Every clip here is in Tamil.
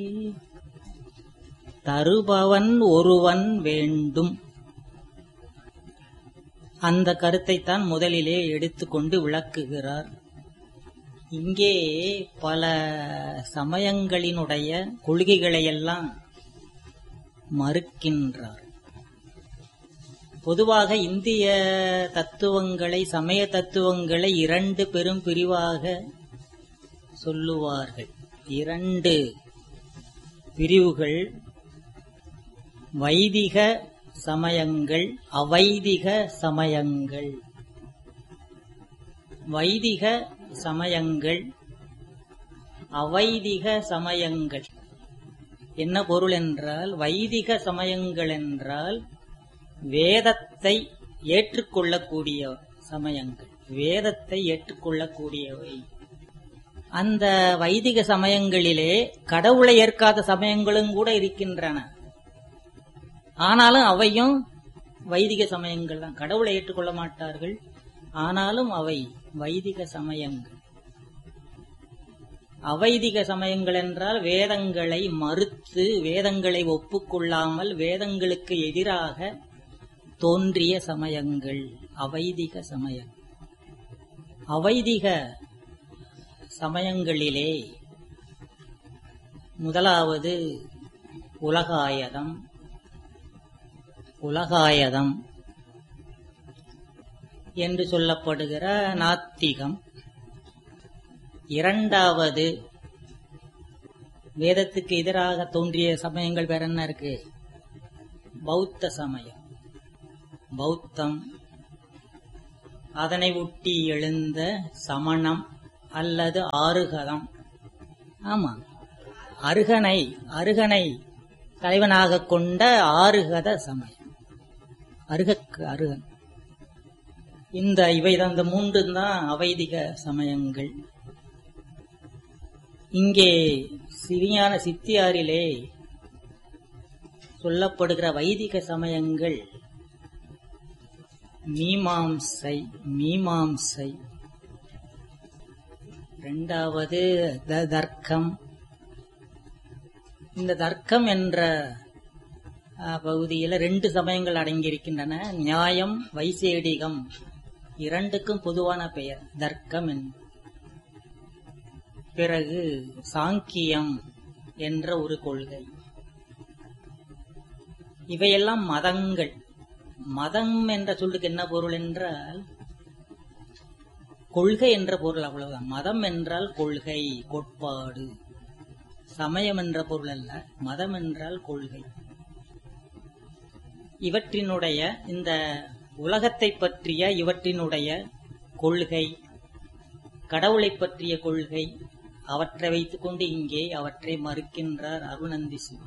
தருபவன் ஒருவன் வேண்டும் அந்த கருத்தைத்தான் முதலிலே எடுத்துக்கொண்டு விளக்குகிறார் இங்கே பல சமயங்களினுடைய கொள்கைகளையெல்லாம் மறுக்கின்றார் பொதுவாக இந்திய தத்துவங்களை சமய தத்துவங்களை இரண்டு பெரும் பிரிவாக சொல்லுவார்கள் இரண்டு பிரிவுகள் வைதிக சமயங்கள் அவைதிக சமயங்கள் வைதிக சமயங்கள் அவைதிக சமயங்கள் என்ன பொருள் என்றால் வைதிக சமயங்கள் என்றால் வேதத்தை ஏற்றுக்கொள்ளக்கூடிய சமயங்கள் வேதத்தை ஏற்றுக்கொள்ளக்கூடியவை அந்த வைதிக சமயங்களிலே கடவுளை ஏற்காத சமயங்களும் கூட இருக்கின்றன ஆனாலும் அவையும் வைதிக சமயங்கள் தான் கடவுளை ஏற்றுக்கொள்ள மாட்டார்கள் ஆனாலும் அவை வைதிக சமயங்கள் அவைதிக சமயங்கள் என்றால் வேதங்களை மறுத்து வேதங்களை ஒப்புக்கொள்ளாமல் வேதங்களுக்கு எதிராக தோன்றிய சமயங்கள் அவைதிக சமயம் அவைதிக சமயங்களிலே முதலாவது உலகாயதம் உலகாயதம் என்று சொல்லப்படுகிற நாத்திகம் இரண்டாவது வேதத்துக்கு எதிராக தோன்றிய சமயங்கள் வேற என்ன இருக்கு பௌத்த சமயம் பௌத்தம் அதனை ஒட்டி எழுந்த சமணம் அல்லது ஆறுகதம் ஆமா அருகனை அருகனை தலைவனாக கொண்ட ஆறுகத சமயம் அருகக்கு அருகன் இந்த இவை இந்த மூன்று தான் அவைதிக சமயங்கள் இங்கே சிவிஞான சித்தியாரிலே சொல்லப்படுகிற வைதிக சமயங்கள் மீமாம்சை மீமாம்சை இரண்டாவது த- தர்க்கம் இந்த தர்க்கம் என்ற அஹ், பகுதியில ரெண்டு சமயங்கள் அடங்கியிருக்கின்றன நியாயம் வைசேடிகம் இரண்டுக்கும் பொதுவான பெயர் தர்க்கம் என்பது பிறகு சாங்கியம் என்ற ஒரு கொள்கை இவையெல்லாம் மதங்கள் மதம் என்ற சொல்லுக்கு என்ன பொருள் என்றால் கொள்கை என்ற பொருள் அவ்வளவுதான் மதம் என்றால் கொள்கை கோட்பாடு சமயம் என்ற பொருள் அல்ல மதம் என்றால் கொள்கை இவற்றினுடைய இந்த உலகத்தை பற்றிய இவற்றினுடைய கொள்கை கடவுளை பற்றிய கொள்கை அவற்றை வைத்துக்கொண்டு இங்கே அவற்றை மறுக்கின்றார் அருணந்தி சிவன்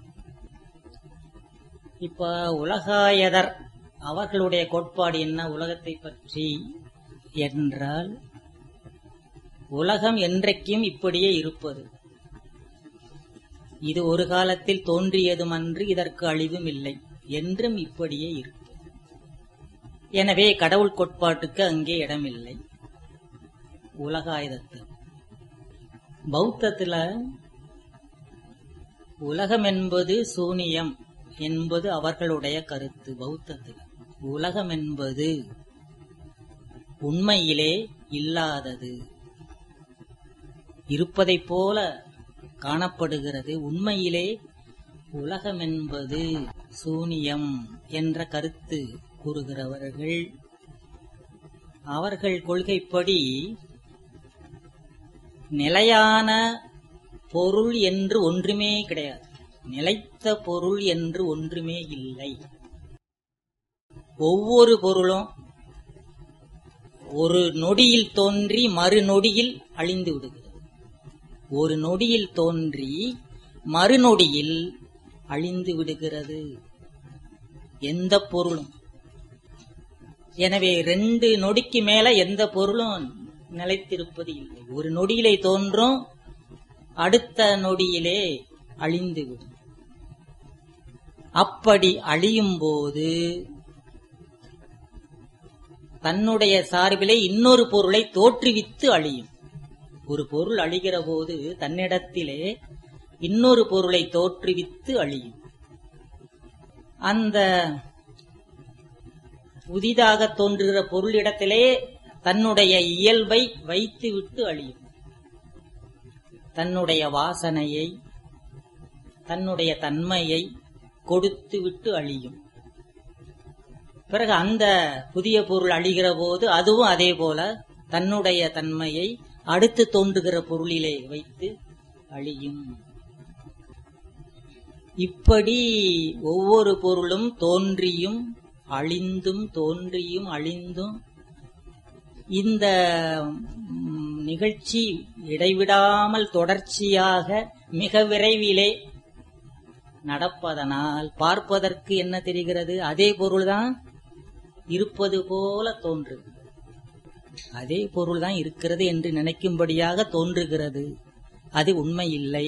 இப்ப உலகாயதர் அவர்களுடைய கோட்பாடு என்ன உலகத்தை பற்றி என்றால் உலகம் என்றைக்கும் இப்படியே இருப்பது இது ஒரு காலத்தில் தோன்றியதுமன்று இதற்கு அழிவும் இல்லை என்றும் இப்படியே இருப்பது எனவே கடவுள் கோட்பாட்டுக்கு அங்கே இடமில்லை உலகாயுதத்தில் பௌத்தத்துல உலகம் என்பது சூனியம் என்பது அவர்களுடைய கருத்து பௌத்தத்தில் உலகம் என்பது உண்மையிலே இல்லாதது இருப்பதைப் போல காணப்படுகிறது உண்மையிலே உலகம் என்பது சூனியம் என்ற கருத்து கூறுகிறவர்கள் அவர்கள் கொள்கைப்படி நிலையான பொருள் என்று ஒன்றுமே கிடையாது நிலைத்த பொருள் என்று ஒன்றுமே இல்லை ஒவ்வொரு பொருளும் ஒரு நொடியில் தோன்றி மறு நொடியில் அழிந்து விடுகிறது ஒரு நொடியில் தோன்றி மறுநொடியில் அழிந்து விடுகிறது எந்த பொருளும் எனவே ரெண்டு நொடிக்கு மேல எந்த பொருளும் நிலைத்திருப்பது இல்லை ஒரு நொடியிலே தோன்றும் அடுத்த நொடியிலே அழிந்துவிடும் அப்படி அழியும் போது தன்னுடைய சார்பிலே இன்னொரு பொருளை தோற்றுவித்து அழியும் ஒரு பொருள் அழிகிற போது தன்னிடத்திலே இன்னொரு பொருளை தோற்றுவித்து அழியும் அந்த புதிதாக தோன்றுகிற பொருளிடத்திலே தன்னுடைய இயல்பை வைத்துவிட்டு அழியும் தன்னுடைய வாசனையை தன்னுடைய தன்மையை கொடுத்துவிட்டு அழியும் பிறகு அந்த புதிய பொருள் அழிகிற போது அதுவும் அதே போல தன்னுடைய தன்மையை அடுத்து தோன்றுகிற பொருளிலே வைத்து அழியும் இப்படி ஒவ்வொரு பொருளும் தோன்றியும் அழிந்தும் தோன்றியும் அழிந்தும் இந்த ம், நிகழ்ச்சி இடைவிடாமல் தொடர்ச்சியாக மிக விரைவிலே நடப்பதனால் பார்ப்பதற்கு என்ன தெரிகிறது அதே பொருள்தான் இருப்பது போல தோன்றும் அதே பொருள்தான் இருக்கிறது என்று நினைக்கும்படியாக தோன்றுகிறது அது உண்மை இல்லை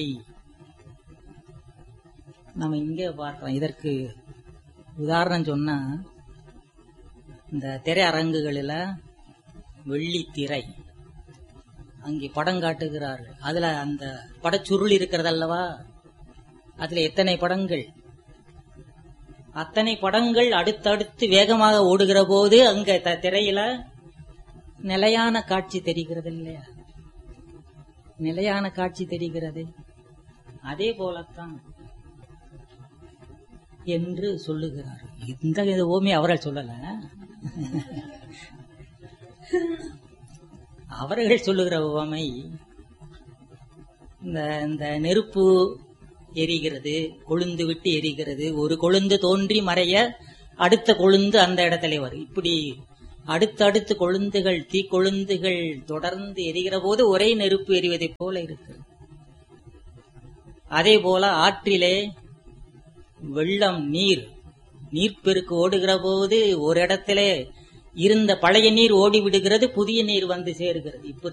நம்ம இங்கே பார்க்கிறோம் இதற்கு உதாரணம் சொன்னா இந்த திரையரங்குகளில் வெள்ளி திரை அங்கே படம் காட்டுகிறார்கள் அதுல அந்த படச்சுருள் இருக்கிறது அல்லவா அதுல எத்தனை படங்கள் அத்தனை படங்கள் அடுத்தடுத்து வேகமாக ஓடுகிற போது அங்க த- திரையில நிலையான காட்சி தெரிகிறது இல்லையா நிலையான காட்சி தெரிகிறது அதே போலத்தான் என்று சொல்லுகிறார் இந்த இது ஓமி அவர்கள் சொல்லல அவர்கள் சொல்லுகிற உவமை இந்த இந்த நெருப்பு எரிகிறது கொழுந்து விட்டு எரிகிறது ஒரு கொழுந்து தோன்றி மறைய அடுத்த கொழுந்து அந்த இடத்துல வரும் இப்படி அடுத்தடுத்து கொழுந்துகள் தீ கொழுந்துகள் தொடர்ந்து எரிகிற போது ஒரே நெருப்பு எரிவதைப் போல இருக்கு அதே போல ஆற்றிலே வெள்ளம் நீர் நீர்ப்பெருக்கு ஓடுகிற போது ஒரு இடத்திலே இருந்த பழைய நீர் ஓடி விடுகிறது புதிய நீர் வந்து சேருகிறது இப்படி